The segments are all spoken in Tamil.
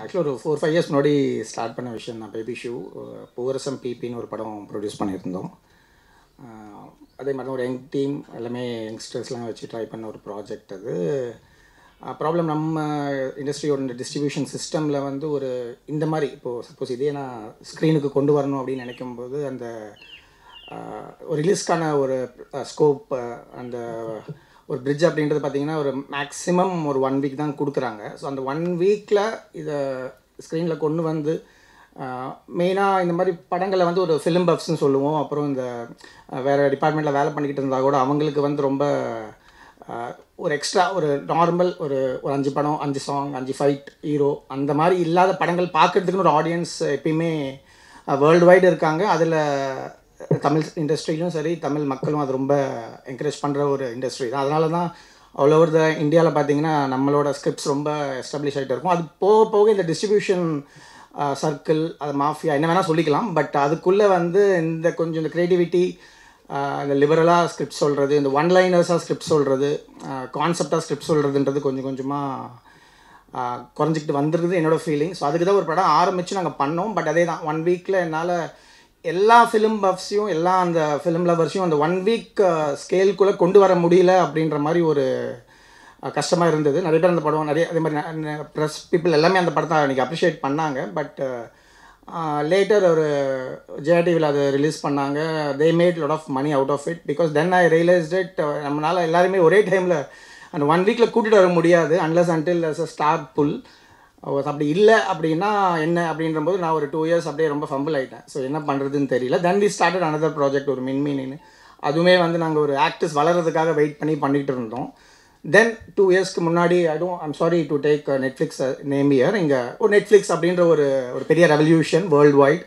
ஆக்சுவலாக ஒரு ஃபோர் ஃபைவ் இயர்ஸ் முன்னாடி ஸ்டார்ட் பண்ண விஷயம் தான் பேபி ஷூ பூரசம் பிபின்னு ஒரு படம் ப்ரொடியூஸ் பண்ணியிருந்தோம் ஆஹ் அதே மாதிரி ஒரு யங் டீம் எல்லாமே யங்ஸ்டர்ஸ்லாம் வச்சு ட்ரை பண்ண ஒரு ப்ராஜெக்ட் அது ப்ராப்ளம் நம்ம இண்டஸ்ட்ரியோட இந்த டிஸ்ட்ரிபியூஷன் சிஸ்டமில் வந்து ஒரு இந்த மாதிரி இப்போது சப்போஸ் இதே நான் ஸ்க்ரீனுக்கு கொண்டு வரணும் அப்படின்னு நினைக்கும்போது அந்த ஆஹ் ஒரு ரிலீஸ்க்கான ஒரு ஸ்கோப் அந்த ஒரு பிரிட்ஜ் அப்படின்றது பார்த்தீங்கன்னா ஒரு மேக்ஸிமம் ஒரு ஒன் வீக் தான் கொடுக்குறாங்க ஸோ அந்த ஒன் வீக்கில் இதை ஸ்க்ரீனில் கொண்டு வந்து மெயினாக இந்த மாதிரி படங்களை வந்து ஒரு ஃபிலிம் பஃப்ஸ்னு சொல்லுவோம் அப்புறம் இந்த ஆஹ் வேறு டிபார்ட்மெண்ட்டில் வேலை பண்ணிக்கிட்டு இருந்தால் கூட அவங்களுக்கு வந்து ரொம்ப ஆஹ் ஒரு எக்ஸ்ட்ரா ஒரு நார்மல் ஒரு ஒரு அஞ்சு படம் அஞ்சு சாங் அஞ்சு ஃபைட் ஹீரோ அந்த மாதிரி இல்லாத படங்கள் பார்க்குறதுக்குன்னு ஒரு ஆடியன்ஸ் எப்பயுமே வேர்ல்டு வைடு இருக்காங்க அதில் தமிழ் இண்டஸ்ட்ரியிலும் சரி தமிழ் மக்களும் அது ரொம்ப என்கரேஜ் பண்ணுற ஒரு இண்டஸ்ட்ரி தான் அதனால தான் ஆல் ஓவர் த இந்தியாவில் பார்த்தீங்கன்னா நம்மளோட ஸ்கிரிப்ட்ஸ் ரொம்ப எஸ்டாப்ளிஷ் ஆகிட்டு இருக்கும் அது போக போக இந்த டிஸ்ட்ரிபியூஷன் சர்க்கிள் அது மாஃபியா என்ன வேணால் சொல்லிக்கலாம் பட் அதுக்குள்ளே வந்து இந்த கொஞ்சம் இந்த க்ரியேட்டிவிட்டி இந்த லிபரலாக ஸ்கிரிப்ட் சொல்கிறது இந்த ஒன் லைனர்ஸாக ஸ்கிரிப்ட் சொல்கிறது கான்செப்டாக ஸ்கிரிப்ட் சொல்கிறதுன்றது கொஞ்சம் கொஞ்சமாக குறைஞ்சிக்கிட்டு வந்துருக்குது என்னோடய ஃபீலிங் ஸோ அதுக்கு தான் ஒரு படம் ஆரம்பித்து நாங்கள் பண்ணோம் பட் அதே தான் ஒன் வீக்கில் என்னால் எல்லா ஃபிலிம் பஃப்ஸையும் எல்லா அந்த ஃபிலிம் லவர்ஸையும் அந்த ஒன் வீக் ஸ்கேலுக்குள்ளே கொண்டு வர முடியல அப்படின்ற மாதிரி ஒரு கஷ்டமாக இருந்தது நிறைய பேர் அந்த படம் நிறைய அதே மாதிரி ப்ரெஸ் பீப்புள் எல்லாமே அந்த படத்தை அன்றைக்கி அப்ரிஷியேட் பண்ணாங்க பட் லேட்டர் ஒரு ஜெயா டிவியில் அதை ரிலீஸ் பண்ணாங்க they made lot of money out of it because then I realised it நம்மளால் எல்லாருமே ஒரே டைமில் அந்த ஒன் வீக்கில் கூட்டிகிட்டு வர முடியாது unless until as a star pull அப்படி இல்லை அப்படின்னா என்ன அப்படின்ற போது நான் ஒரு டூ இயர்ஸ் அப்படியே ரொம்ப ஃபம்பிள் ஆகிட்டேன் ஸோ என்ன பண்ணுறதுன்னு தெரியல then we started another project ஒரு மின்மீனின்னு அதுவுமே வந்து நாங்கள் ஒரு ஆக்டர்ஸ் வளர்கிறதுக்காக வெயிட் பண்ணி பண்ணிகிட்டு இருந்தோம் தென் டூ இயர்ஸ்க்கு முன்னாடி I don't I'm sorry to take Netflix name here இங்கே ஒரு நெட்ஃப்ளிக்ஸ் அப்படின்ற ஒரு ஒரு பெரிய ரெவல்யூஷன் வேர்ல்டு வைட்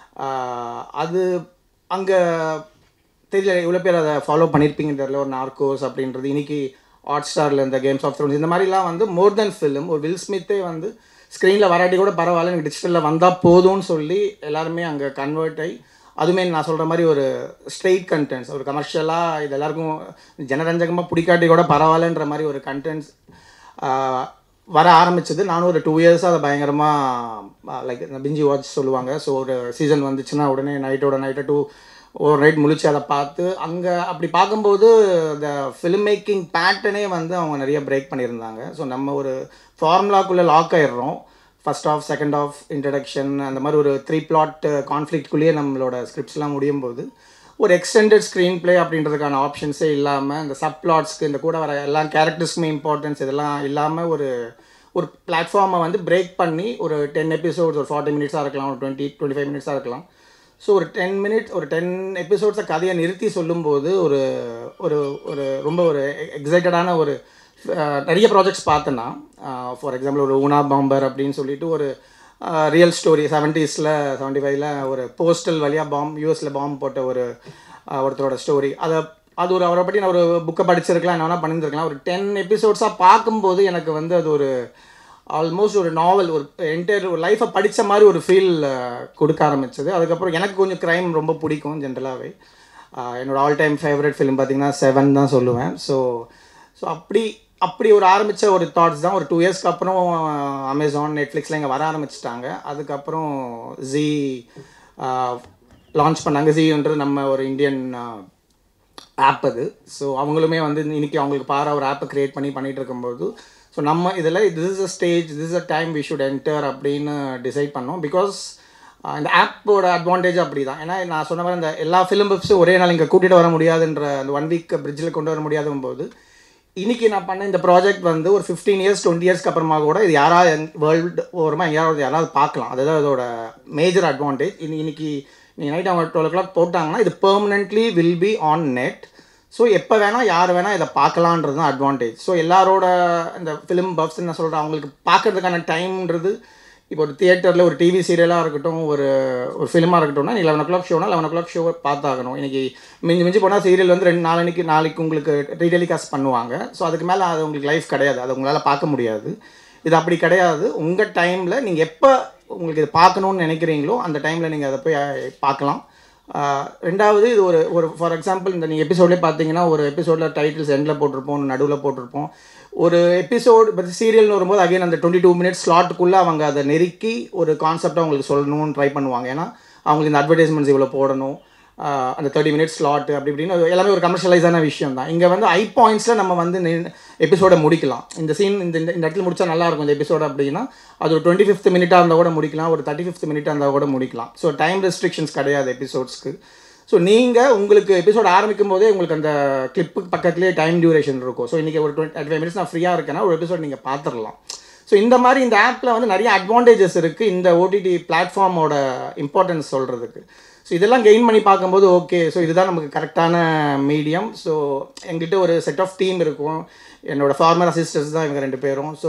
அது அங்கே தெரியல இவ்வளோ பேர் அதை ஃபாலோ பண்ணியிருப்பீங்க தெரியல ஒரு நார்கோஸ் அப்படின்றது இன்னைக்கு ஹாட் ஸ்டாரில் இந்த கேம்ஸ் ஆஃப் த்ரோன்ஸ் இந்த மாதிரிலாம் வந்து மோர் தென் ஃபிலிம் ஒரு வில் ஸ்மித்தே வந்து ஸ்க்ரீனில் வராட்டி கூட பரவாயில்ல எனக்கு டிஜிட்டலில் வந்தால் போதும்னு சொல்லி எல்லாருமே அங்கே கன்வெர்ட் ஆகி அதுவுமே நான் சொல்கிற மாதிரி ஒரு ஸ்ட்ரெயிட் கண்டென்ட்ஸ் ஒரு கமர்ஷியலாக இது எல்லாருக்கும் ஜனரஞ்சகமாக பிடிக்காட்டி கூட பரவாயில்லன்ற மாதிரி ஒரு கண்டென்ட்ஸ் வர ஆரம்பிச்சது நானும் ஒரு டூ இயர்ஸாக அதை பயங்கரமாக லைக் பிஞ்சி வாட்ச் சொல்லுவாங்க ஸோ ஒரு சீசன் வந்துச்சுன்னா உடனே நைட்டோட நைட்டை டூ ஒரு நைட் முழிச்சு அதை பார்த்து அங்கே அப்படி பார்க்கும்போது இந்த ஃபிலிம் மேக்கிங் பேட்டர்னே வந்து அவங்க நிறைய பிரேக் பண்ணியிருந்தாங்க ஸோ நம்ம ஒரு ஃபார்முலாக்குள்ளே லாக் ஆயிடுறோம் first half second half introduction அந்த மாதிரி ஒரு த்ரீ பிளாட் கான்ஃப்ளிக்ட்குள்ளேயே நம்மளோட ஸ்கிரிப்ட்ஸ்லாம் முடியும் போது ஒரு எக்ஸ்டெண்டட் ஸ்க்ரீன் ப்ளே அப்படின்றதுக்கான ஆப்ஷன்ஸே இல்லாமல் இந்த சப் பிளாட்ஸ்க்கு இந்த கூட வர எல்லா கேரக்டர்ஸ்க்குமே இம்பார்ட்டன்ஸ் இதெல்லாம் இல்லாமல் ஒரு ஒரு பிளாட்ஃபார்மை வந்து பிரேக் பண்ணி ஒரு டென் எபிசோட்ஸ் ஒரு ஃபார்ட்டி மினிட்ஸாக இருக்கலாம் ஒரு டுவெண்ட்டி டுவெண்ட்டி ஃபைவ் மினிட்ஸாக இருக்கலாம் ஸோ ஒரு டென் மினிட்ஸ் ஒரு டென் எபிசோட்ஸை கதையை நிறுத்தி சொல்லும்போது ஒரு ஒரு ஒரு ரொம்ப ஒரு எக்ஸைட்டடான ஒரு நிறைய ப்ராஜெக்ட்ஸ் பார்த்தேன்னா ஃபார் எக்ஸாம்பிள் ஒரு ஊனா பாம்பர் அப்படின்னு சொல்லிட்டு ஒரு ரியல் ஸ்டோரி செவன்ட்டீஸில் செவன்ட்டி ஃபைவ்ல ஒரு போஸ்டல் வழியாக பாம் யூஎஸில் பாம்பு போட்ட ஒரு ஒருத்தரோட ஸ்டோரி அதை அது ஒரு அவரை பற்றி நான் ஒரு புக்கை படிச்சிருக்கலாம் என்ன வேணால் பண்ணியிருந்துருக்கலாம் ஒரு டென் எபிசோட்ஸாக பார்க்கும்போது எனக்கு வந்து அது ஒரு ஆல்மோஸ்ட் ஒரு நாவல் ஒரு என்டையர் ஒரு லைஃப்பை படித்த மாதிரி ஒரு ஃபீல் கொடுக்க ஆரம்பிச்சது அதுக்கப்புறம் எனக்கு கொஞ்சம் க்ரைம் ரொம்ப பிடிக்கும் ஜென்ரலாகவே என்னோடய ஆல் டைம் ஃபேவரட் ஃபிலிம் பார்த்திங்கன்னா செவன் தான் சொல்லுவேன் ஸோ ஸோ அப்படி அப்படி ஒரு ஆரம்பித்த ஒரு தாட்ஸ் தான் ஒரு டூ இயர்ஸ்க்கு அப்புறம் அமேசான் நெட்ஃப்ளிக்ஸில் இங்கே வர ஆரம்பிச்சிட்டாங்க அதுக்கப்புறம் ஜி லான்ச் பண்ணாங்க ஜின்றது நம்ம ஒரு இந்தியன் ஆப் அது ஸோ அவங்களுமே வந்து இன்றைக்கி அவங்களுக்கு பார ஒரு ஆப்பை க்ரியேட் பண்ணி பண்ணிகிட்டு இருக்கும்போது ஸோ நம்ம இதில் this is a stage this is a time we should enter அப்படின்னு டிசைட் பண்ணோம் பிகாஸ் இந்த ஆப்போட அட்வான்டேஜ் அப்படி தான் ஏன்னா நான் சொன்ன மாதிரி இந்த எல்லா ஃபிலிம் பிப்ஸும் ஒரே நாள் இங்கே கூட்டிகிட்டு வர முடியாதுன்ற அந்த ஒன் வீக் பிரிட்ஜில் கொண்டு வர முடியாதும் போது இன்றைக்கி நான் பண்ண இந்த ப்ராஜெக்ட் வந்து ஒரு ஃபிஃப்டீன் இயர்ஸ் டுவெண்ட்டி இயர்ஸ்க்கு அப்புறமா கூட இது யாராவது வேர்ல்டு ஓரமாக எங்கேயாவது யாராவது பார்க்கலாம் அதுதான் இதோட மேஜர் அட்வான்டேஜ் இன்னி இன்னைக்கு நீங்கள் நைட் அவங்க டுவெல் ஓ கிளாக் போட்டாங்கன்னா இது permanently will be on net so எப்போ வேணால் யார் வேணால் இதை பார்க்கலான்றது தான் அட்வான்டேஜ் ஸோ எல்லாரோட இந்த ஃபிலிம் பஃப்ஸ் என்ன சொல்கிறேன் அவங்களுக்கு பார்க்கறதுக்கான டைம்ன்றது இப்போ ஒரு தியேட்டரில் ஒரு டிவி சீரியலாக இருக்கட்டும் ஒரு ஒரு ஃபிலிமாக இருக்கட்டும்னா நீங்கள் லெவன் ஓ கிளாக் ஷோனா லெவன் ஓ கிளாக் ஷோ பார்த்தாகணும் இன்றைக்கி மிஞ்சி மிஞ்சி போனால் சீரியல் வந்து ரெண்டு நாளைக்கு நாளைக்கு உங்களுக்கு ரீடெலிகாஸ்ட் பண்ணுவாங்க ஸோ அதுக்கு மேலே அது உங்களுக்கு லைஃப் கிடையாது அது உங்களால் பார்க்க முடியாது இது அப்படி கிடையாது உங்கள் டைமில் நீங்கள் எப்போ உங்களுக்கு இது பார்க்கணுன்னு நினைக்கிறீங்களோ அந்த டைமில் நீங்கள் அதை போய் பார்க்கலாம் ஆஹ் ரெண்டாவது இது ஒரு ஒரு ஃபார் எக்ஸாம்பிள் இந்த நீங்கள் எபிசோட்லேயே பார்த்தீங்கன்னா ஒரு எபிசோடில் டைட்டில்ஸ் எண்டில் போட்டிருப்போம் நடுவில் போட்டிருப்போம் ஒரு எபிசோடு பட் சீரியல்னு வரும்போது அகைன் அந்த டுவெண்ட்டி டூ மினிட்ஸ் ஸ்லாட்டுக்குள்ளே அவங்க அதை நெருக்கி ஒரு கான்செப்டை அவங்களுக்கு சொல்லணும்னு ட்ரை பண்ணுவாங்க ஏன்னா அவங்களுக்கு இந்த அட்வர்டைஸ்மெண்ட்ஸ் இவ்வளோ போடணும் ஆஹ் அந்த தேர்ட்டி மினிட்ஸ் ஸ்லாட் அப்படி இப்படின்னு அது எல்லாமே ஒரு கமர்ஷியலைஸான விஷயம் தான் இங்கே வந்து ஐ பாயிண்ட்ஸில் நம்ம வந்து எபிசோட முடிக்கலாம் இந்த சீன் இந்த இந்த இந்த இடத்துல முடிச்சா நல்லா இருக்கும் இந்த எபிசோட் அப்படின்னா அது ஒரு டுவெண்ட்டி ஃபிஃப்த் மினிட்டாக இருந்தால் கூட முடிக்கலாம் ஒரு தேர்ட்டி ஃபிஃப்த் மினிட்டாக இருந்தால் கூட முடிக்கலாம் ஸோ டைம் ரெஸ்ட்ரிக்ஷன்ஸ் கிடையாது எபிசோட்ஸ்க்கு ஸோ நீங்கள் உங்களுக்கு எபிசோட் ஆரம்பிக்கும் போதே உங்களுக்கு அந்த கிளிப்புக்கு பக்கத்துலேயே டைம் டியூரேஷன் இருக்கும் ஸோ இன்றைக்கி ஒரு டுவெண்ட்டி ஃபைவ் மினிட்ஸ் நான் ஃப்ரீயாக இருக்கேன்னா ஒரு எபிசோட் நீங்கள் பார்த்துடலாம் ஸோ இந்த மாதிரி இந்த ஆப்பில் வந்து நிறைய அட்வான்டேஜஸ் இருக்குது இந்த ஓடிடி பிளாட்ஃபார்மோட இம்பார்ட்டன்ஸ் சொல்கிறதுக்கு ஸோ இதெல்லாம் கெயின் பண்ணி பார்க்கும்போது ஓகே ஸோ இதுதான் நமக்கு கரெக்டான மீடியம் ஸோ எங்கிட்ட ஒரு செட் ஆஃப் டீம் இருக்கும் என்னோடய ஃபார்மர் அசிஸ்டன்ஸ் தான் இவங்க ரெண்டு பேரும் ஸோ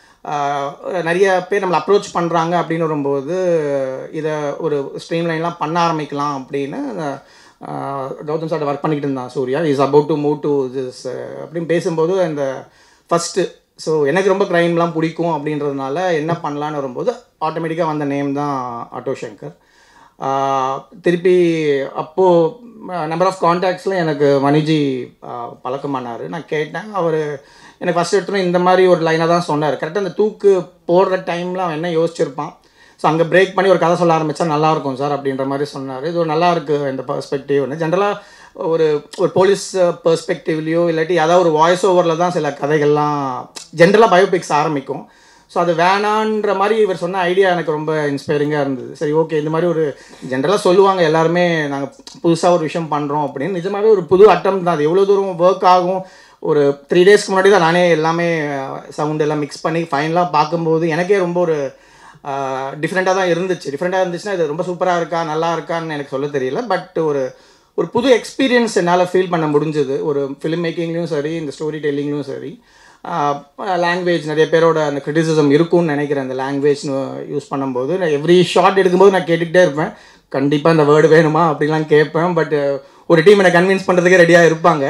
நிறைய பேர் நம்மளை அப்ரோச் பண்ணுறாங்க அப்படின்னு வரும்போது இதை ஒரு ஸ்ட்ரீம் லைன்லாம் பண்ண ஆரம்பிக்கலாம் அப்படின்னு ஆஹ், கௌதம் சார் ஒர்க் பண்ணிக்கிட்டு இருந்தான் Suriya is about to move to this அப்படின்னு பேசும்போது அந்த ஃபஸ்ட்டு ஸோ எனக்கு ரொம்ப க்ரைம்லாம் பிடிக்கும் அப்படின்றதுனால என்ன பண்ணலான்னு வரும்போது ஆட்டோமேட்டிக்காக வந்த நேம் தான் ஆட்டோ சங்கர் ஆஹ் திருப்பி அப்போது நம்பர் ஆஃப் காண்டாக்ட்ஸில் எனக்கு மணிஜி ஆஹ் பழக்கமானார் நான் கேட்டேன் அவர் எனக்கு ஃபஸ்ட் எடுத்துகிட்டு இந்த மாதிரி ஒரு லைனாக தான் சொன்னார் கரெக்டாக அந்த தூக்கு போடுற டைமில் அவன் என்ன யோசிச்சிருப்பான் ஸோ அங்கே பிரேக் பண்ணி ஒரு கதை சொல்ல ஆரம்பித்தா நல்லாயிருக்கும் சார் அப்படின்ற மாதிரி சொன்னார் இது ஒரு நல்லா இருக்கு இந்த பெர்ஸ்பெக்டிவ்னு ஜென்ரலாக ஒரு ஒரு போலீஸ் பெர்ஸ்பெக்டிவ்லையோ இல்லாட்டி ஏதாவது ஒரு வாய்ஸ் ஓவரில் தான் சில கதைகள்லாம் ஜென்ரலாக பயோபிக்ஸ் ஆரம்பிக்கும் ஸோ அது வேணான்ற மாதிரி இவர் சொன்ன ஐடியா எனக்கு ரொம்ப இன்ஸ்பைரிங்காக இருந்தது சரி ஓகே இந்த மாதிரி ஒரு ஜென்ரலாக சொல்லுவாங்க எல்லாருமே நாங்கள் புதுசாக ஒரு விஷயம் பண்ணுறோம் அப்படின்னு நிஜமாவே ஒரு புது அட்டம் தான் அது எவ்வளோ தூரம் ஒர்க் ஆகும் ஒரு த்ரீ டேஸ்க்கு முன்னாடி தான் நானே எல்லாமே சவுண்ட் எல்லாம் மிக்ஸ் பண்ணி ஃபைனலாக பார்க்கும்போது எனக்கே ரொம்ப ஒரு டிஃப்ரெண்ட்டாக தான் இருந்துச்சு டிஃப்ரெண்ட்டாக இருந்துச்சுன்னா இது ரொம்ப சூப்பராக இருக்கா நல்லா இருக்கான்னு எனக்கு சொல்ல தெரியல பட் ஒரு ஒரு புது எக்ஸ்பீரியன்ஸ் என்னால் ஃபீல் பண்ண முடிஞ்சது ஒரு ஃபிலிம் மேக்கிங்லேயும் சரி இந்த ஸ்டோரி டெல்லிங்லேயும் சரி லாங்குவேஜ் நிறைய பேரோட அந்த கிரிட்டிசிசம் இருக்கும்னு நினைக்கிறேன் அந்த லாங்குவேஜ் யூஸ் பண்ணும்போது நான் எவ்ரி ஷார்ட் எடுக்கும்போது நான் கேட்டுக்கிட்டே இருப்பேன் கண்டிப்பாக இந்த வேர்டு வேணுமா அப்படிலாம் கேட்பேன் பட் ஒரு டீம் என்னை கன்வின்ஸ் பண்ணுறதுக்கே ரெடியாக இருப்பாங்க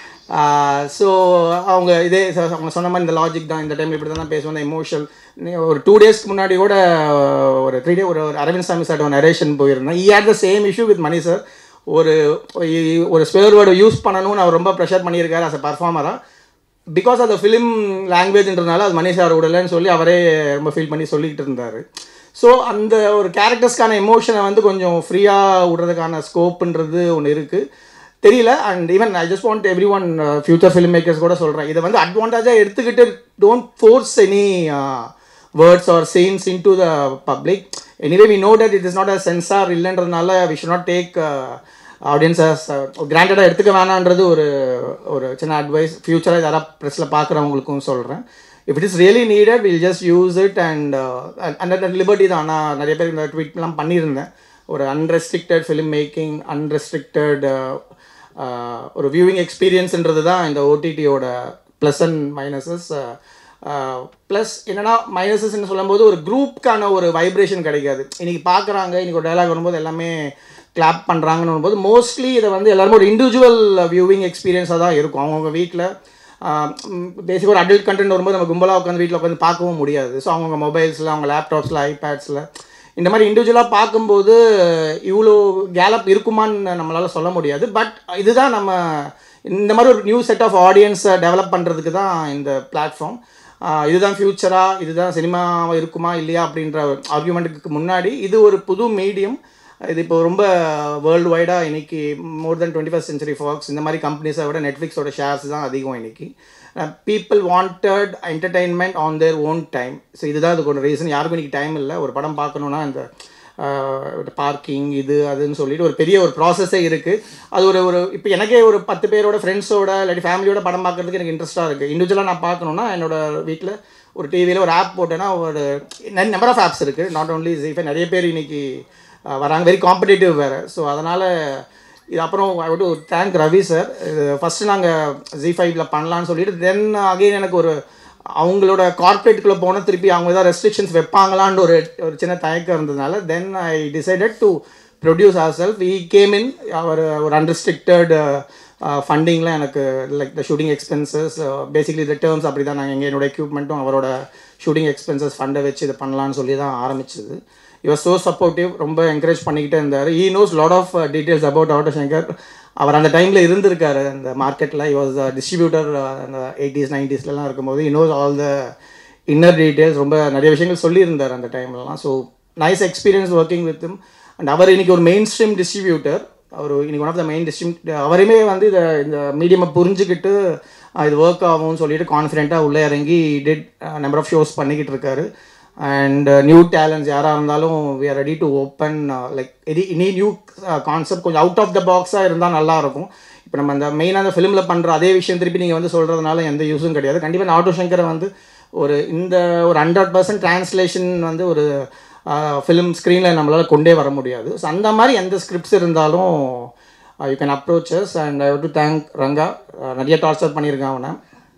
ஸோ அவங்க இதே so அவங்க சொன்ன மாதிரி இந்த லாஜிக் தான் இந்த டைம் இப்படி தான் பேசுவோம் இந்த எமோஷனல் ஒரு டூ டேஸ்க்கு முன்னாடி கூட ஒரு த்ரீ டே ஒரு ஒரு அரவிந்த் சாமி சார் நரேஷன் போயிருந்தேன் he had the same issue with Mani sir ஒரு ஒரு ஸ்பேர் வேர்டு யூஸ் பண்ணணும்னு அவர் ரொம்ப ப்ரெஷர் பண்ணியிருக்காரு அஸ் அ பர்ஃபார்மராக பிகாஸ் அந்த ஃபிலிம் லாங்குவேஜ்ன்றதுனால அது மணி சார் விடலைன்னு சொல்லி அவரே ரொம்ப ஃபீல் பண்ணி சொல்லிக்கிட்டு இருந்தார் ஸோ அந்த ஒரு கேரக்டர்ஸ்க்கான எமோஷனை வந்து கொஞ்சம் ஃப்ரீயாக விடுறதுக்கான ஸ்கோப்புன்றது ஒன்று இருக்குது தெரியல and even I just want every one future film makers கூட சொல்கிறேன் இதை வந்து அட்வான்டேஜாக எடுத்துக்கிட்டு don't force any words or scenes into the public anyway we know that it is not a censor இல்லைன்றதுனால we should not take audiences கிராண்டடாக எடுத்துக்க வேணான்றது ஒரு ஒரு சின்ன அட்வைஸ் ஃப்யூச்சராக யாராவது ப்ரெஸ்ஸில் பார்க்குறவங்களுக்கும் சொல்கிறேன் if it is really needed will just use it and அந்த லிபர்ட்டி தான் நான் நிறைய பேர் இந்த ட்வீட்லாம் பண்ணியிருந்தேன் ஒரு அன்ரெஸ்ட்ரிக்டட் ஃபிலிம் மேக்கிங் அன்ரெஸ்ட்ரிக்டட் ஒரு வியூவிங் எக்ஸ்பீரியன்ஸ்ன்றது தான் இந்த ஓடிடியோட ப்ளஸ் அண்ட் மைனஸஸ் ப்ளஸ் என்னென்னா மைனஸஸ்ன்னு சொல்லும்போது ஒரு குரூப்க்கான ஒரு வைப்ரேஷன் கிடைக்காது இன்றைக்கி பார்க்குறாங்க இன்றைக்கி ஒரு டைலாக் வரும்போது எல்லாமே கிளாப் பண்ணுறாங்கன்னு வரும்போது மோஸ்ட்லி இதை வந்து எல்லாருமே ஒரு இண்டிவிஜுவல் வியூவிங் எக்ஸ்பீரியன்ஸாக தான் இருக்கும் அவங்கவுங்க வீட்டில் பேசிக் ஒரு அடல்ட் கண்டென்ட் வரும்போது நம்ம கும்பலாக உட்காந்து வீட்டில் உட்காந்து பார்க்கவும் முடியாது ஸோ அவங்கவுங்க மொபைல்ஸில் அவங்க லேப்டாப்ஸில் ஐபேட்ஸில் இந்த மாதிரி இண்டிவிஜுவலாக பார்க்கும்போது இவ்வளோ கேலப் இருக்குமான்னு நம்மளால் சொல்ல முடியாது பட் இதுதான் நம்ம இந்த மாதிரி ஒரு நியூ செட் ஆஃப் ஆடியன்ஸை டெவலப் பண்ணுறதுக்கு தான் இந்த பிளாட்ஃபார்ம் இதுதான் ஃப்யூச்சரா இதுதான் சினிமாவாக இருக்குமா இல்லையா அப்படின்ற ஆர்குமெண்ட்டுக்கு முன்னாடி இது ஒரு புது மீடியம் இது இப்போ ரொம்ப வேர்ல்டு வைடாக இன்னைக்கு more than twenty first Century Fox இந்த மாதிரி கம்பெனிஸை விட நெட்ஃப்ளிக்ஸோட ஷேர்ஸ் தான் அதிகம் இன்னைக்கு people wanted entertainment on their own time so இதுதான் அதுக்கு ஒரு ரீசன் யாருக்கும் இன்னைக்கு டைம் இல்லை ஒரு படம் பார்க்கணுன்னா இந்த பார்க்கிங் இது அதுன்னு சொல்லிட்டு ஒரு பெரிய ஒரு ப்ராசஸே இருக்குது அது ஒரு ஒரு இப்போ எனக்கே ஒரு பத்து பேரோட ஃப்ரெண்ட்ஸோட இல்லாட்டி ஃபேமிலியோட படம் பார்க்குறதுக்கு எனக்கு இன்ட்ரெஸ்ட்டாக இருக்குது இண்டிவிஜுவலாக நான் பார்க்கணுன்னா என்னோட வீட்டில் ஒரு டிவியில் ஒரு ஆப் போட்டேன்னா ஒரு நம்பர் ஆஃப் ஆப்ஸ் இருக்குது நாட் ஓன்லி ஜிஃபை நிறைய பேர் இன்னைக்கு வராங்க வெரி காம்படிட்டிவ் வேறு ஸோ அதனால் இது அப்புறம் I to thank Ravi sir இது ஃபஸ்ட்டு நாங்கள் ஜி ஃபைவ்ல பண்ணலான்னு சொல்லிட்டு தென் அகெயின் எனக்கு ஒரு அவங்களோட கார்ப்பரேட்டுக்குள்ளே போனால் திருப்பி அவங்க ஏதாவது ரெஸ்ட்ரிக்ஷன்ஸ் வைப்பாங்களான்னு ஒரு ஒரு சின்ன தயக்கம் இருந்ததுனால then I decided to produce our self he came in அவர் ஒரு அன்ரெஸ்ட்ரிக்டட் ஃபண்டிங்லாம் எனக்கு like the shooting expenses basically the terms அப்படி தான் நாங்கள் எங்கள் என்னோட எக்யூப்மெண்ட்டும் அவரோட ஷூட்டிங் எக்ஸ்பென்சஸ் ஃபண்டை வச்சு இது பண்ணலான்னு சொல்லி தான் ஆரம்பிச்சது இவர் ஸோ சப்போர்ட்டிவ் ரொம்ப என்கரேஜ் பண்ணிக்கிட்டே இருந்தார் he knows lot of details about Auto Shankar அவர் அந்த டைமில் இருந்திருக்காரு அந்த மார்க்கெட்டில் இ வாஸ் டிஸ்ட்ரிபியூட்டர் அந்த எயிட்டிஸ் நைன்டிஸ்லலாம் இருக்கும்போது he knows all the inner details ரொம்ப நிறைய விஷயங்கள் சொல்லியிருந்தார் அந்த டைம்லலாம் so nice experience working with and அவர் இன்னைக்கு ஒரு மெயின் ஸ்ட்ரீம் டிஸ்ட்ரிபியூட்டர் அவர் இன்னைக்கு one of the main distribute அவரையுமே வந்து இதை இந்த மீடியமை புரிஞ்சுக்கிட்டு அஹ், இது ஒர்க் ஆகும்னு சொல்லிட்டு கான்ஃபிடென்ட்டாக உள்ளே இறங்கி டிட் நம்பர் ஆஃப் ஷோஸ் பண்ணிக்கிட்டு இருக்காரு அண்ட் நியூ டேலண்ட்ஸ் யாராக இருந்தாலும் we are ready to open like any any new concept கொஞ்சம் அவுட் ஆஃப் த பாக்ஸாக இருந்தால் நல்லாயிருக்கும் இப்போ நம்ம அந்த மெயினாக அந்த ஃபிலிமில் பண்ணுற அதே விஷயம் திருப்பி நீங்கள் வந்து சொல்கிறதுனால எந்த யூஸும் கிடையாது கண்டிப்பாக இந்த ஆட்டோ சங்கரை வந்து ஒரு இந்த ஒரு ஹண்ட்ரட் பர்சன்ட் ட்ரான்ஸ்லேஷன் வந்து ஒரு ஃபிலிம் ஸ்க்ரீனில் நம்மளால் கொண்டே வர முடியாது ஸோ அந்த மாதிரி எந்த ஸ்கிரிப்ட்ஸ் இருந்தாலும் you can approaches and I to thank Ranga Uh, நிறைய டார்ச்சர் பண்ணியிருக்கான் அவனை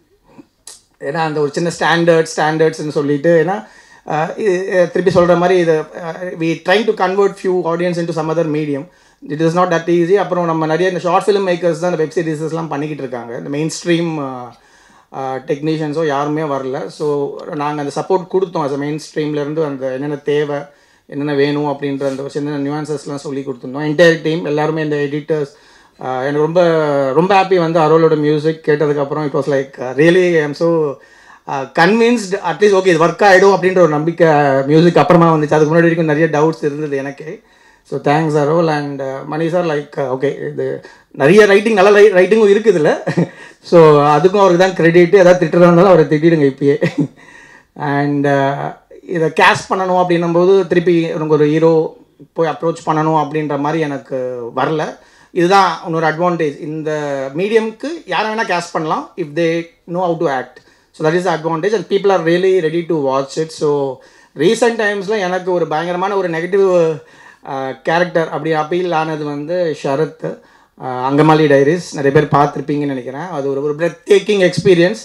ஏன்னா அந்த ஒரு சின்ன ஸ்டாண்டர்ட் ஸ்டாண்டர்ட்ஸ்னு சொல்லிட்டு ஏன்னா அஹ், இது அஹ், திருப்பி சொல்கிற மாதிரி இது we try to convert few audience into some other medium it is not that easy அப்புறம் நம்ம நிறைய இந்த ஷார்ட் ஃபிலிம் மேக்கர்ஸ் தான் இந்த வெப் சீரிஸஸ்லாம் பண்ணிக்கிட்டு இருக்காங்க இந்த மெயின் ஸ்ட்ரீம் டெக்னீஷியன்ஸோ யாருமே வரல ஸோ நாங்கள் அந்த சப்போர்ட் கொடுத்தோம் as a மெயின் ஸ்ட்ரீம்லேருந்து அந்த என்னென்ன தேவை என்னென்ன வேணும் அப்படின்ற அந்த ஒரு சின்ன நியூஆன்சஸ்லாம் சொல்லி கொடுத்துருந்தோம் என்டையர் டீம் எல்லாருமே இந்த எடிட்டர்ஸ் எனக்கு ரொம்ப ரொம்ப ஹாப்பி வந்து அரோலோட மியூசிக் கேட்டதுக்கப்புறம் it was like really I'm so convinced at least okay இது ஒர்க் ஆகிடும் அப்படின்ற ஒரு நம்பிக்கை மியூசிக் அப்புறமா வந்துச்சு அதுக்கு முன்னாடி வரைக்கும் நிறைய டவுட்ஸ் இருந்தது எனக்கு so thanks Arrol and Mani sir like okay இது நிறைய ரைட்டிங் நல்ல ரை ரைட்டிங்கும் இருக்குது இதில் ஸோ அதுக்கும் அவருக்கு தான் கிரெடிட் ஏதாவது திட்டுறதா இருந்தாலும் அவரை திட்டிடுங்க இப்பயே அண்ட் இதை கேஷ் பண்ணணும் அப்படின்னும்போது திருப்பி எனக்கு ஒரு ஹீரோ போய் அப்ரோச் பண்ணணும் அப்படின்ற மாதிரி எனக்கு வரல இதுதான் இன்னொரு அட்வான்டேஜ் இந்த மீடியம்க்கு யாரை வேணால் கேஷ் பண்ணலாம் if they know how to act so that is advantage and people are really ready to watch it so recent டைம்ஸில் எனக்கு ஒரு பயங்கரமான ஒரு நெகட்டிவ் கேரக்டர் அப்படி அப்பீல் ஆனது வந்து ஷரத் அஹ் அங்கமாலி டைரிஸ் நிறைய பேர் பார்த்துருப்பீங்கன்னு நினைக்கிறேன் அது ஒரு ஒரு பிரெத் டேக்கிங் எக்ஸ்பீரியன்ஸ்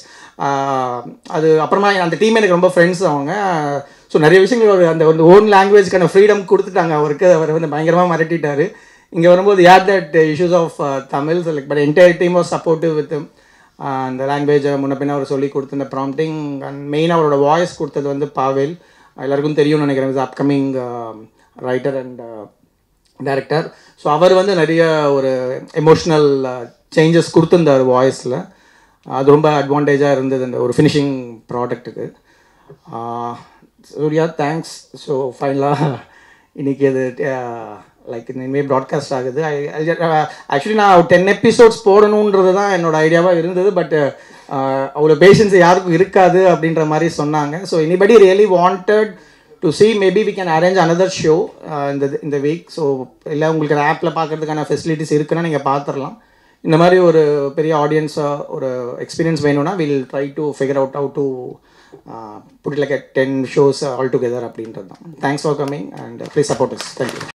அது அப்புறமா அந்த டீம் எனக்கு ரொம்ப ஃப்ரெண்ட்ஸ் அவங்க ஸோ நிறைய விஷயங்கள் ஒரு அந்த ஒரு ஓன் லாங்குவேஜ்க்கான ஃப்ரீடம் கொடுத்துட்டாங்க அவருக்கு அவர் வந்து பயங்கரமாக மிரட்டிட்டாரு இங்கே வரும்போது யார் that issues of Tamil like but entire team was supportive with அந்த லாங்குவேஜை முன்ன பின்ன அவர் சொல்லி கொடுத்து இந்த ப்ராம்ப்டிங் அண்ட் மெயினாக அவரோட வாய்ஸ் கொடுத்தது வந்து பாவேல் எல்லாருக்கும் தெரியும்னு நினைக்கிறேன் is upcoming writer and director so அவர் வந்து நிறைய ஒரு எமோஷ்னல் சேஞ்சஸ் கொடுத்துருந்தார் வாய்ஸில் அது ரொம்ப அட்வான்டேஜாக இருந்தது அந்த ஒரு ஃபினிஷிங் ப்ராடக்ட்டுக்கு சூர்யா தேங்க்ஸ் ஸோ ஃபைனலாக இன்றைக்கி அது லைக் இனிமேல் ப்ராட்காஸ்ட் ஆகுது ஆக்சுவலி நான் டென் எபிசோட்ஸ் போடணுன்றது தான் என்னோட ஐடியாவாக இருந்தது பட் அவ்வளோ பேஷன்ஸ் யாருக்கும் இருக்காது அப்படின்ற மாதிரி சொன்னாங்க so anybody really wanted to see maybe we can arrange another show இந்த இந்த வீக் ஸோ இல்லை உங்களுக்கு ஆப்பில் பார்க்கறதுக்கான ஃபெசிலிட்டிஸ் இருக்குன்னா நீங்கள் பார்த்துடலாம் இந்த மாதிரி ஒரு பெரிய ஆடியன்ஸாக ஒரு எக்ஸ்பீரியன்ஸ் வேணும்னா will try to figure out out to put like ten shows all together அப்படின்றது தான் thanks for coming and please support us thank you